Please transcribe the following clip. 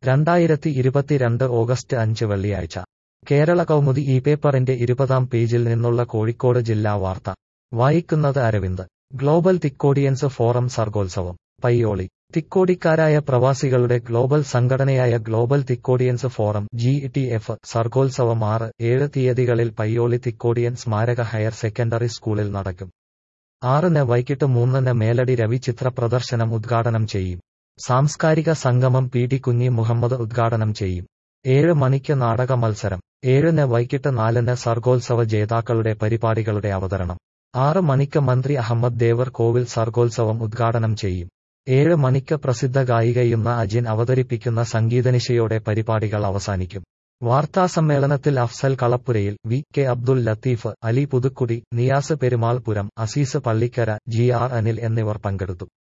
രണ്ടായിരത്തി ഇരുപത്തിരണ്ട് ഓഗസ്റ്റ് അഞ്ച് വെള്ളിയാഴ്ച കേരള കൗമുദി ഈ പേപ്പറിന്റെ ഇരുപതാം പേജിൽ നിന്നുള്ള കോഴിക്കോട് ജില്ലാ വാർത്ത വായിക്കുന്നത് അരവിന്ദ് ഗ്ലോബൽ തിക്കോഡിയൻസ് ഫോറം സർഗോത്സവം പയ്യോളി തിക്കോടിക്കാരായ പ്രവാസികളുടെ ഗ്ലോബൽ സംഘടനയായ ഗ്ലോബൽ തിക്കോഡിയൻസ് ഫോറം ജി ടി എഫ് സർഗോത്സവം ആറ് ഏഴ് തീയതികളിൽ പയ്യോളി തിക്കോടിയൻ സ്മാരക ഹയർ സെക്കൻഡറി സ്കൂളിൽ നടക്കും ആറിന് വൈകിട്ട് മൂന്നിന് മേലടി രവി ചിത്ര പ്രദർശനം ഉദ്ഘാടനം ചെയ്യും സാംസ്കാരിക സംഗമം പി ടി കുഞ്ഞി മുഹമ്മദ് ഉദ്ഘാടനം ചെയ്യും ഏഴ് മണിക്ക് നാടക മത്സരം ഏഴിന് വൈകിട്ട് നാലിന് സർഗോത്സവ ജേതാക്കളുടെ പരിപാടികളുടെ അവതരണം ആറ് മണിക്ക് മന്ത്രി അഹമ്മദ് ദേവർ കോവിൽ സർഗോത്സവം ഉദ്ഘാടനം ചെയ്യും ഏഴ് മണിക്ക് പ്രസിദ്ധ ഗായികയുന്ന അജിൻ അവതരിപ്പിക്കുന്ന സംഗീതനിശയോടെ പരിപാടികൾ അവസാനിക്കും വാർത്താസമ്മേളനത്തിൽ Afsal Kalappurayil V K Abdul Latheef Ali Puthukkudi Niyas Perumalpuram Azeez Pallikkara G R Anil എന്നിവർ പങ്കെടുത്തു